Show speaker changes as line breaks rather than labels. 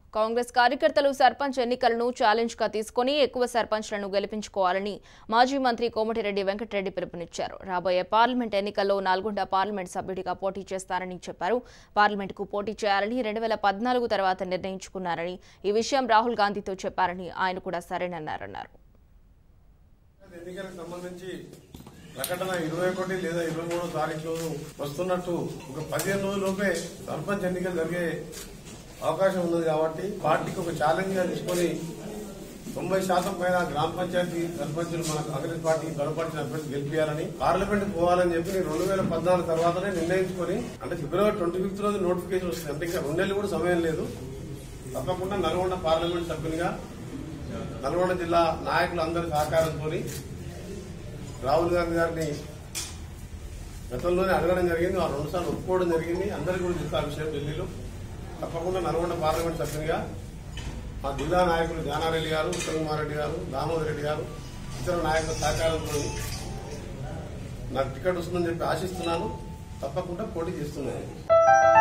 కాంగ్రెస్ కార్యకర్తలు సర్పంచ్ ఎన్నికలను ఛాలెంజ్ గా తీసుకుని ఎక్కువ సర్పంచ్లను గెలిపించుకోవాలని మాజీ మంత్రి కోమటిరెడ్డి వెంకటరెడ్డి పిలుపునిచ్చారు రాబోయే పార్లమెంట్ ఎన్నికల్లో నల్గొండ పార్లమెంట్ సభ్యుడిగా పోటీ చేస్తారని చెప్పారు పార్లమెంటుకు పోటీ చేయాలని రెండు వేల పద్నాలుగు తర్వాత నిర్ణయించుకున్నారని ఈ విషయం రాహుల్ గాంధీతో చెప్పారని ఆయన కూడా సరేనన్నారన్నారు
ఎన్నికలకు సంబంధించి ప్రకటన ఇరవై ఒకటి లేదా ఇరవై మూడో తారీఖు రోజు వస్తున్నట్టు ఒక పదిహేను రోజుల్లోపే సర్పంచ్ ఎన్నికలు జరిగే అవకాశం ఉన్నది కాబట్టి పార్టీకి ఒక ఛాలెంజ్ గా తీసుకొని తొంభై శాతం పైన గ్రామ పంచాయతీ సర్పంచులు మన కాంగ్రెస్ పార్టీకి బలపరిచిన అభ్యర్థి గెలిపించాలని పార్లమెంట్ పోవాలని చెప్పి నేను రెండు వేల పద్నాలుగు తర్వాతనే నిర్ణయించుకొని అంటే ఫిబ్రవరి ట్వంటీ ఫిఫ్త్ రోజు నోటిఫికేషన్ వస్తుంది అంటే ఇంకా రెండు నెలలు కూడా సమయం లేదు తప్పకుండా నల్గొండ పార్లమెంట్ సభ్యునిగా నల్గొండ జిల్లా నాయకులందరి సహకారంతో రాహుల్ గాంధీ గారిని గతంలోనే అడగడం జరిగింది ఆ రెండు సార్లు ఒప్పుకోవడం జరిగింది అందరికీ కూడా చెప్తా ఆ విషయం ఢిల్లీలో తప్పకుండా నల్గొండ పార్లమెంట్ సభ్యునిగా మా జిల్లా నాయకులు జానారెడ్డి గారు ఉత్తమ్ కుమార్ రెడ్డి గారు దామోదర్ రెడ్డి గారు ఇతర నాయకుల సహకారంతో నాకు టికెట్ వస్తుందని చెప్పి ఆశిస్తున్నాను తప్పకుండా పోటీ చేస్తున్నాను